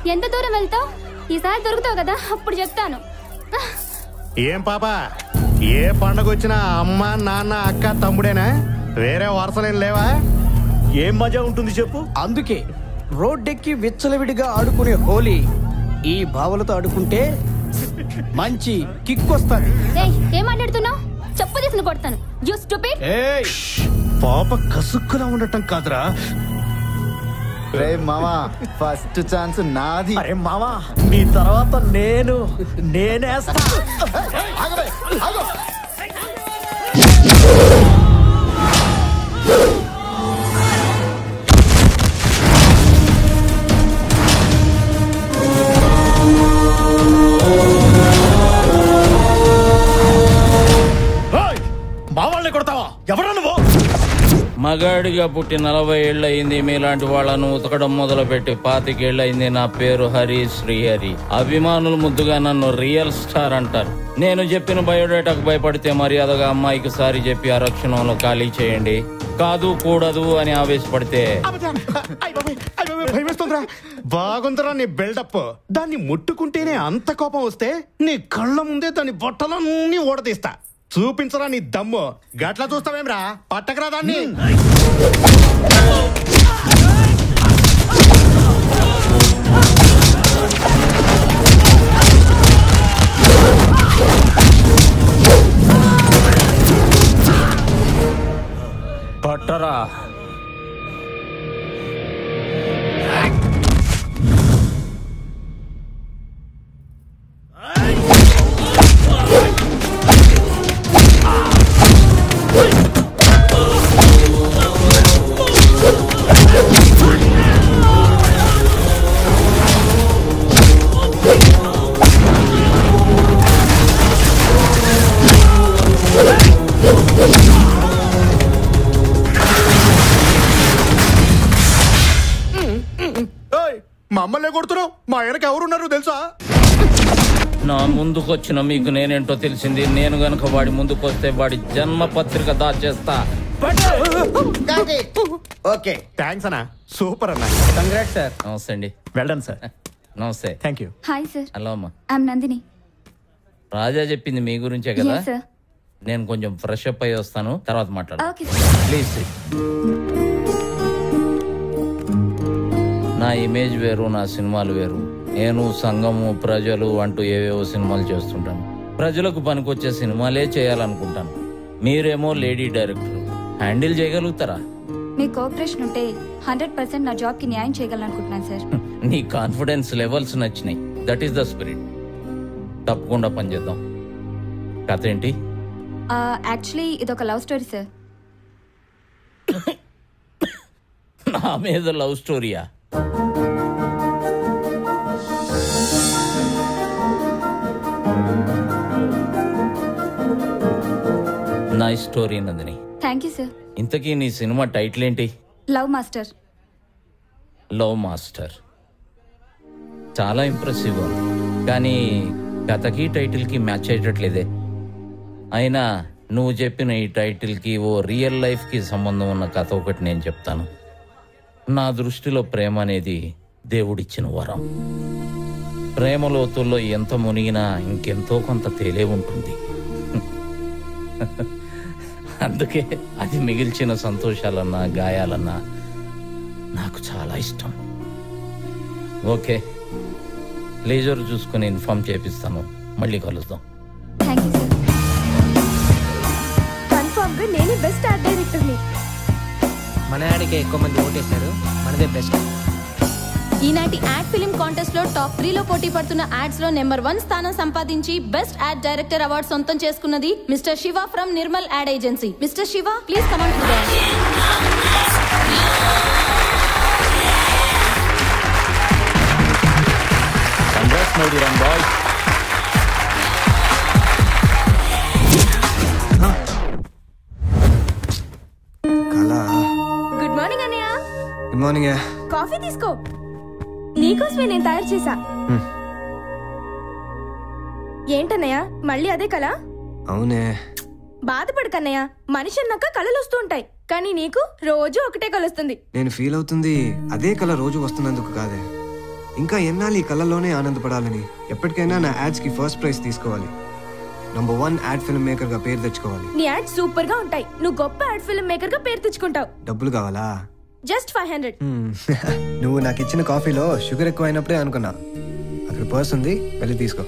ఎంత దూరం వెళ్తావు ఈసారి దొరుకుతావు కదా అప్పుడు చెప్తాను ఏం పాప ఏ పండగ వచ్చినా అమ్మ నాన్న అక్క తమ్ముడేనా వేరే వరుసలేం లేవా ఏం మజా ఉంటుంది చెప్పు అందుకే రోడ్డెక్కి విచ్చలవిడిగా ఆడుకునే హోలీ ఈ భావలతో ఆడుకుంటే మంచి కిక్ వస్తుంది ఏయ్ ఏం మాట్లాడుతున్నావు చెప్పు తీసుకుని కొడతాను యూ స్టూపిడ్ ఏయ్ పాప కసుక్కులా ఉండటం కాదురా రే మామా ఫస్ట్ ఛాన్స్ నాది అరే మామా నీ తర్వాత నేను నేనేస్తా ఆగవే, ఆగు. ఏయ్, మా వాళ్ళని కొడతావా ఎవరా నువ్వు మగాడిగా పుట్టి నలభై ఏళ్ళయింది మీలాంటి వాళ్ళను ఉతకడం మొదలుపెట్టి పాతికేళ్లయింది నా పేరు హరి శ్రీహరి అభిమానులు ముద్దుగా నన్ను రియల్ స్టార్ అంటారు నేను చెప్పిన బయోడేటాకు భయపడితే మర్యాదగా అమ్మాయికి సారి చెప్పి ఆ రక్షణంలో ఖాళీ చేయండి కాదు కూడదు అని ఆవేశపడితే భయమేస్తుందిరా బాగుందిరా నీ బిల్డప్ దాన్ని ముట్టుకుంటేనే అంత కోపం వస్తే నీ కళ్ళ ముందే దాని బొట్టలన్నీ ఓడదీస్తా చూపించరా నీ దమ్ము గట్లా చూస్తావేమ్రా పట్టకరా దాన్ని పట్టరా ఏయ్, మమ్మల్ని కొడుతున్నావు మా వెనక ఎవరున్నారు తెలుసా నా ముందుకొచ్చిన మీకు నేనేంటో తెలిసింది నేను గనక వాడి ముందుకొస్తే వాడి జన్మ పత్రిక దాచేస్తా ఓకే థ్యాంక్స్ అన్నా సూపర్ అన్నా కంగ్రాట్ సార్ నమస్తే అండి వెళ్ళండి సార్ నమస్తే thank you hi sir hello అమ్మా ఐఎమ్ నందిని రాజా చెప్పింది మీ గురించే కదా ఎస్ సార్ నేను కొంచెం ఫ్రెష్ అప్ అయి వస్తాను తర్వాత మాట్లాడు ఓకే సార్ ప్లీజ్ నా ఇమేజ్ వేరు నా సినిమాలు వేరు నేను సంఘము ప్రజలు అంటూ ఏవేవో సినిమాలు చేస్తుంటాను ప్రజలకు పనికొచ్చే సినిమాలే చేయాలనుకుంటాను మీరేమో లేడీ డైరెక్టర్ హ్యాండిల్ చేయగలుగుతారా మీ కోఆపరేషన్ ఉంటే హండ్రెడ్ పర్సెంట్ నా జాబ్ కి న్యాయం చేయగలనుకుంటున్నాను సార్ నీ కాన్ఫిడెన్స్ లెవెల్స్ నచ్చినాయి దట్ ఈస్ ద స్పిరిట్ తప్పకుండా పనిచేద్దాం కథ ఏంటి యాక్చువల్లీ ఇది ఒక లవ్ స్టోరీ సార్ నా మీద లవ్ స్టోరీయా నా story Nandini thank you sir ఇంతకీ నీ సినిమా టైటిల్ ఏంటి లవ్ మాస్టర్ లవ్ మాస్టర్ చాలా ఇంప్రెసివ్ ఉంది కానీ కథకి టైటిల్కి మ్యాచ్ అయ్యేటట్లేదే అయినా నువ్వు చెప్పిన ఈ టైటిల్కి ఓ రియల్ లైఫ్కి సంబంధం ఉన్న కథ ఒకటి నేను చెప్తాను నా దృష్టిలో ప్రేమ అనేది దేవుడిచ్చిన వరం ప్రేమ లోతుల్లో ఎంత మునిగినా ఇంకెంతో కొంత తేలే ఉంటుంది అందుకే అది మిగిల్చిన సంతోషాలన్నా గాయాలన్నా నాకు చాలా ఇష్టం ఓకే లేజర్ చూసుకుని ఇన్ఫార్మ్ చేపిస్తాను మళ్ళీ కలుద్దాం థ్యాంక్ యూ సార్ కన్ఫర్మ్ గా నేనే బెస్ట్ ఆర్ట్ డైరెక్టర్ని మన యాడికే ఎక్కువ మంది ఓటేశారు మనదే బెస్ట్ ఈనాటి యాడ్ ఫిలిం కాంటెస్ట్ లో టాప్ త్రీ లో పోటీ పడుతున్న యాడ్స్ లో నెంబర్ వన్ స్థానం సంపాదించి బెస్ట్ యాడ్ డైరెక్టర్ అవార్డు సొంతం చేసుకున్నది mister Shiva from Nirmal ad agency mister Shiva please comment congrats my dear boy కళ గుడ్ మార్నింగ్ అన్నయ్య గుడ్ మార్నింగ్ కాఫీ తీసుకో నీకోసమే నేను తయారు చేశా ఏంటన్నయ్య మళ్ళీ అదే కళ అవునే బాధపడకన్నయ్య మనిషి అన్నాక కళలు వస్తూ ఉంటాయి కానీ నీకు రోజు ఒకటే కలుస్తుంది నేను ఫీల్ అవుతుంది అదే కళ రోజు వస్తున్నందుకు కాదే ఇంకా ఎన్నాళ్ళు ఈ కళ్ళలోనే ఆనందపడాలని ఎప్పటికైనా నా యాడ్స్ కి ఫస్ట్ ప్రైజ్ తీసుకోవాలి number one ad film maker గా పేరు తెచ్చుకోవాలి నీ యాడ్ సూపర్ గా ఉంటాయి నువ్వు గొప్ప యాడ్ ఫిల్మ్ మేకర్ గా పేరు తెచ్చుకుంటావు డబ్బులు కావాలా జస్ట్ ఫైవ్ హండ్రెడ్ హ్మ్. నువ్వు నాకు ఇచ్చిన కాఫీలో షుగర్ ఎక్కువ అయినప్పుడే అనుకున్నా అక్కడ పర్స్ ఉంది వెళ్ళి తీసుకో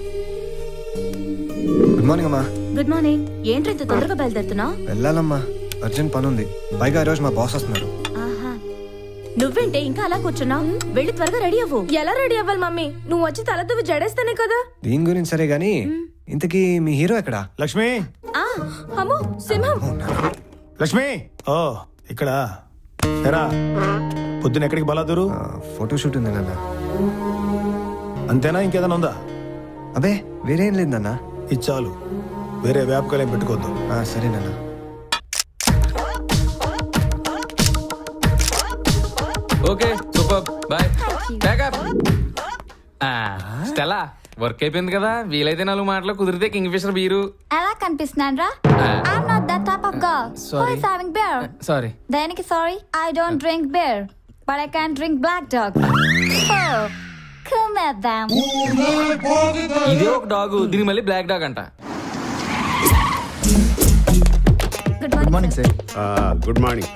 గుడ్ మార్నింగ్ అమ్మా గుడ్ మార్నింగ్ ఏంటి ఇంత తొందరగా బయలుదేరుతున్నావు వెళ్ళాలమ్మా అర్జెంట్ పని ఉంది పైగా ఈరోజు మా బాస్ వస్తున్నారు ఆహా నువ్వేంటే ఇంకా అలా కూర్చున్నావు వెళ్ళి త్వరగా రెడీ అవ్వు ఎలా రెడీ అవ్వాలి మమ్మీ నువ్వు వచ్చి తలదువ్వి జడేస్తానే కదా దీని గురించి సరే గానీ ఇంతకీ మీ హీరో ఎక్కడా లక్ష్మి ఆ అమ్మో సింహం లక్ష్మి ఓ ఇక్కడ ఎరా పొద్దున ఎక్కడికి బలాదూరు ఫోటో షూట్ ఉంది నాన్న అంతేనా ఇంకేదైనా ఉందా అబే వేరేం లేదన్నా ఇది చాలు వేరే వ్యాపకాలు ఏం పెట్టుకోవద్దు సరే నాన్న ఓకే సూపర్ బాయ్ బ్యాకప్ స్టెలా వర్క్ అయిపోయింది కదా వీలైతే నాలుగు మాటలు కుదిరితే కింగ్ ఫిషర్ బీరు ఎలా కనిపిస్తున్నాను రా I'm not that type of girl who sorry. Is having beer sorry దేనికి sorry I don't drink beer but I can drink black dog come at them ఇదే ఒక డాగ్ దీనికి మళ్ళీ బ్లాక్ డాగ్ అంట good morning sir good morning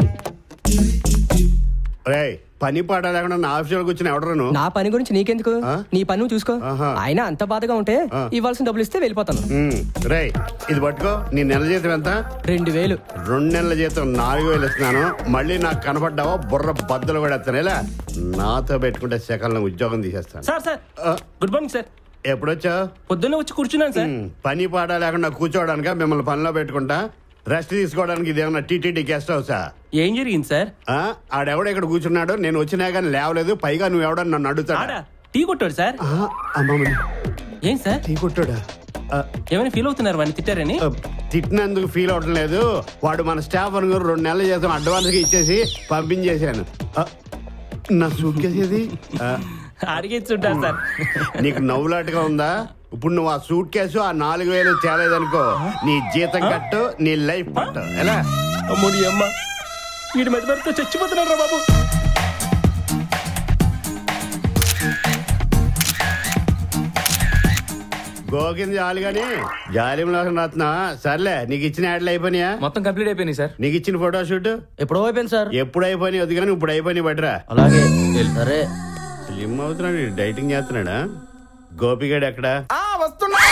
రే పని పాట లేకుండా నా ఆఫీసులో కూర్చుని ఎవడరా నువ్వు నా పని గురించి నీకెందుకు నీ పని నువ్వు చూసుకో ఆహా. ఆయన అంత బాధగా ఉంటే ఇవ్వాల్సిన డబ్బులు ఇస్తే వెళ్ళిపోతాను రే ఇది పట్టుకో నీ నెల జీతం ఎంత రెండు వేలు రెండు నెలల జీతం నాలుగు వేలు ఇస్తున్నాను మళ్ళీ నాకు కనపడ్డావా బుర్ర బద్దలు కూడా ఎత్తాను ఇలా నాతో పెట్టుకుంటే సెకండ్ ఉద్యోగం తీసేస్తాను sir sir good morning sir ఎప్పుడొచ్చా పొద్దున్న వచ్చి కూర్చున్నాను సార్ పని పాట లేకుండా కూర్చోవడానిక మిమ్మల్ని పనిలో పెట్టుకుంటా రెస్ట్ తీసుకోవడానికి ఇదేమన్నా టీటీడీ గెస్ట్ హౌసా ఏం జరిగింది సార్ ఆ? ఆడెవడో ఇక్కడ కూర్చున్నాడు నేను వచ్చినా కానీ లేవలేదు పైగా నువ్వు ఎవడని నన్ను ఆడా అడుగుతాడా టీ కొట్టాడు సార్ అమ్మమ్మని ఏం సార్ టీ కొట్టాడా ఏమైనా ఫీల్ అవుతున్నారు వాడిని తిట్టారని తిట్టినందుకు ఫీల్ అవటం లేదు వాడు మన స్టాఫ్ అనుకో రెండు నెలల జీతం అడ్వాన్స్ గా ఇచ్చేసి పంపించేశాను ఆ, నా సూట్ కేసేది అడిగిస్తుంటారు సార్ నీకు నవ్వులాటగా ఉందా ఇప్పుడు నువ్వు ఆ సూట్ కేసు ఆ నాలుగు వేలు తేలేదనుకో నీ జీతం కట్టు నీ లైఫ్ పట్టు ఎలా అమ్మోడి అమ్మ వీడి మధ్య మధ్యతో చచ్చిపోతున్నాడు రా బాబు గోకింది చాలు గాని జాలింలో రాస్తున్నా సర్లే నీకు ఇచ్చిన యాడ్లు అయిపోయినాయా మొత్తం కంప్లీట్ అయిపోయినాయి సార్ నీకు ఇచ్చిన ఫోటో షూట్ ఎప్పుడో అయిపోయింది సార్ ఎప్పుడు అయిపోయినాయి వద్దు కానీ ఇప్పుడు అయిపోయినాయి బట్రా అలాగే సరే స్లిమ్ అవుతున్నాడు డైటింగ్ చేస్తున్నాడా గోపిగాడు ఎక్కడా వస్తున్నా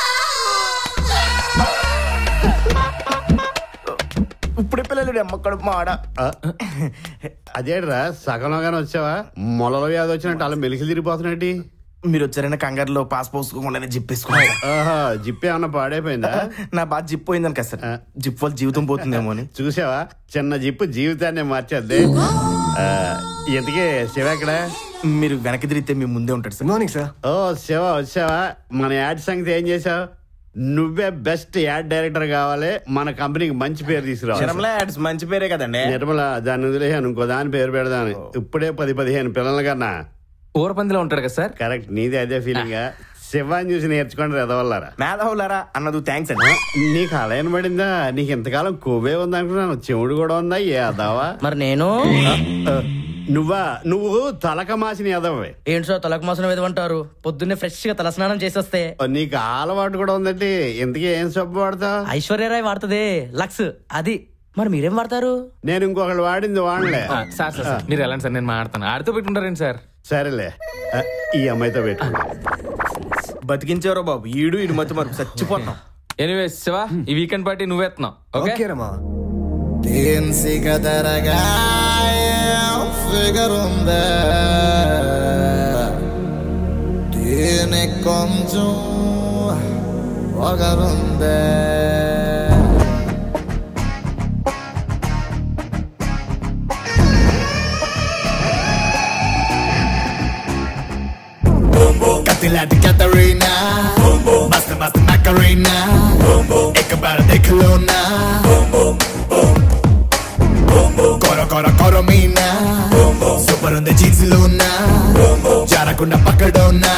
ఇప్పుడు పిల్లలు ఎమ్మక్కడు మాడ ఆ, అదేట్రా సగంలోగానే వచ్చావా మొలలో వ్యాధి వచ్చినట్టు అలా మెలిసి తిరిగిపోతున్నట్టు మీరు వచ్చారైనా కంగారులో పాస్ పోసుకోకుండానే జిప్పేసుకున్నా ఆహా జిప్ ఏమన్నా పాడైపోయిందా నా బాధ జిప్ పోయిందని కదా సార్ జిప్ వల్ల జీవితం పోతుందేమో అని చూసావా చిన్న జిప్పు జీవితాన్ని మార్చేద్ది ఆ, ఇంతకీ శివ ఎక్కడ మీరు వెనక్కి తిరిగితే మీ ముందే ఉంటాడు సార్ మార్నింగ్ సార్ ఓ శివ వచ్చావా మన యాడ్ సంగతి ఏం చేసావు నువ్వే బెస్ట్ యాడ్ డైరెక్టర్ కావాలి మన కంపెనీకి మంచి పేరు తీసుకురావాలి చిరంలా యాడ్స్ మంచి పేరే కదండి నిర్మల దాన్ని వదిలేసాను ఇంకో దాని పేరు పెడదాను ఇప్పుడే పది పదిహేను పిల్లల కన్నా ఊరపందిలో ఉంటాడు కదా సార్ కరెక్ట్ నీది అదే ఫీలింగ్ శివాన్ని చూసి నేర్చుకోండి ఎదవల్లారా మేధావులారా అన్నది థ్యాంక్స్ అండి నీకు అలైన పడిందా నీకు ఇంతకాలం కొవ్వే ఉంది అనుకున్నాను చెవుడు కూడా ఉందా ఏ అదావా మరి నేను నువ్వా నువ్వు తలక మాసిన ఎదవే ఏంటి సార్ తలకు మాసం ఏదంటారు పొద్దున్నే ఫ్రెష్ గా తలస్నానం చేసేస్తే నీకు ఆ అలవాటు కూడా ఉందండి ఇంతకీ ఏం సబ్బు వాడతావు ఐశ్వర్యరాయ్ వాడుతుంది లక్స్ అది మరి మీరేం వాడతారు నేను ఇంకొకళ్ళు వాడింది వాడలే ఆ, సార్ సార్ సార్, మీరు వెళ్ళండి సార్ నేను మాడతాను ఆడితో పెట్టుకుంటారేంటి సార్ సరేలే ఆ, ఈ అమ్మాయితో పెట్టు బతికించారో బాబు ఈడు ఈడు మధ్య మరి చచ్చిపోతాం ఎనీవే శివ ఈ వీకెండ్ పార్టీ నువ్వెత్తున్నావు ఓకే ఓకే రమ్మా Ensigadaraga Figarunde Tiene కొంచెం ఒగరుందే కత్తిలాంటి కతరీనా మస్తు మస్తు మకరీనా ఎక్కబార దిక్కులోనా కొర కొర కొరమీనా సూపర్ ఉంది జీన్స్ లోనా జారకుండా పక్కడోనా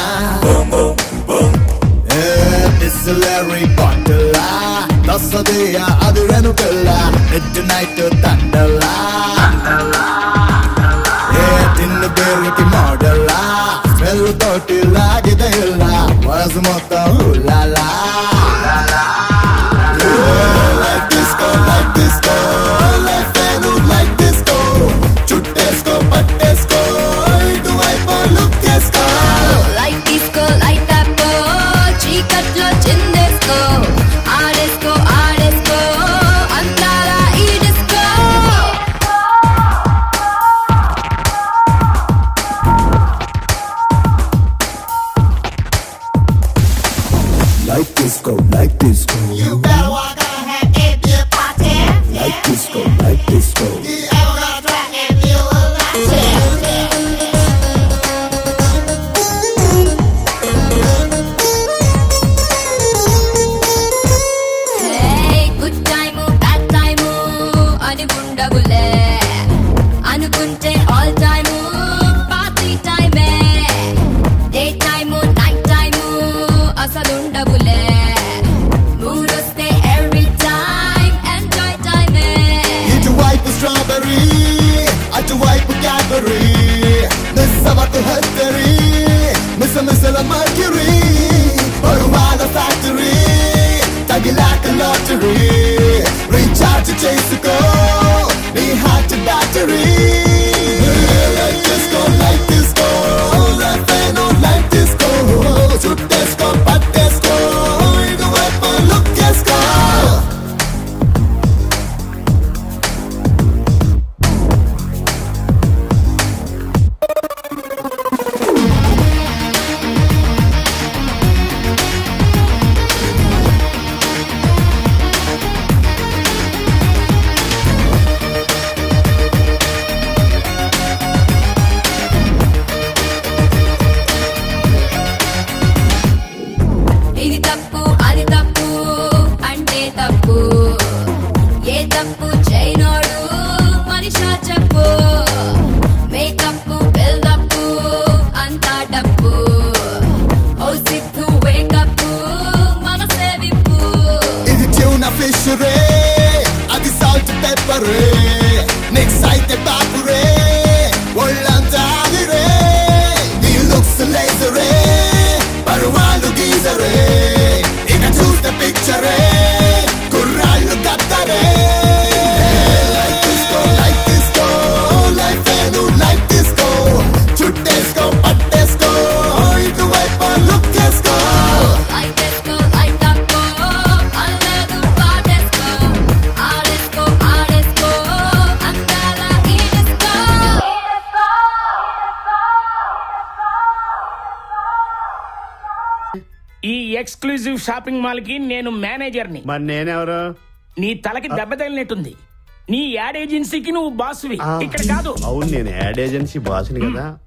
డిస్లరీ బాటలా తస్సదియా అది వెనుకల్లా మిడ్ నైట్ తండలా ఏ తిన్న పేరుకి మోడలా స్మెల్ తోటి లాగితే ఇలా వయసు మొత్తం హులాలా like disco like disco life నేను లైక్ డిస్కో చుట్టేసుకో పట్టేసుకో ఇటువైపు లుక్ చేసుకో లైట్ తీసుకో లైట్ అప్పో చీకట్లో చిందేసుకో ఆడేసుకో ఆడేసుకో అంతారా ఈ disco Like disco, like disco. You better walk on have a beer party. Like disco, like disco. You ever gonna try and feel good time bad time అని ఉండవులే అనుకుంటే ఆల్ టైము పార్టీ టైమే day time night time అసలు ఉండవులే మూడొస్తే every time enjoy టైమే ఇటువైపు strawberry అటువైపు క్యాడ్బరీ మిస్ అవ్వకు హెద్దరీ మిస్ మిస్ల మర్క్యూరీ పరువాల ఫ్యాక్టరీ తగిలాక లాటరీ రీఛార్జ్ చేసుకో నీ heart battery like disco like disco life ఏనో లైక్ డిస్కో చుట్టేసుకో పట్టేసుకో ఇటువైపు లుక్ చేసుకో ఇది తప్పు అది తప్పు అంటే తప్పు ఏ తప్పు చేయనోడు మనిషా చెప్పు మేకప్ బిల్డప్ అంతా డప్పు ఓ సిద్ధు వేకప్ మనసే విప్పు ఇది ట్యూనా ఫిష్ రే అది సాల్ట్ పెప్పర్ రే నెక్స్ట్ అయితే బాపు రే ఒళ్ళంతా ఆగి రే నీ లుక్స్ లేజర్ రే పరువాలు గీజరే ఇక చూస్తే పిక్చర్ రే కుర్రాళ్ళు కత్తరే like disco like disco life ఏను లైక్ డిస్కో చుట్టేసుకో పట్టేసుకో ఇటువైపు లుక్ చేసుకో లైట్ వేసుకో లైట్ తప్పుకో అల్లదు పాటేసుకో ఆడేసుకో ఆడేసుకో అందాల ఈ డిస్కో ఈ ఎక్స్క్లూజివ్ షాపింగ్ మాల్ కి నేను మేనేజర్ని మరి నేనెవరు నీ తలకి దెబ్బ తగిలినట్టుంది నీ యాడ్ ఏజెన్సీకి నువ్వు బాస్వి ఇక్కడ కాదు అవును నేను యాడ్ ఏజెన్సీ బాసుని కదా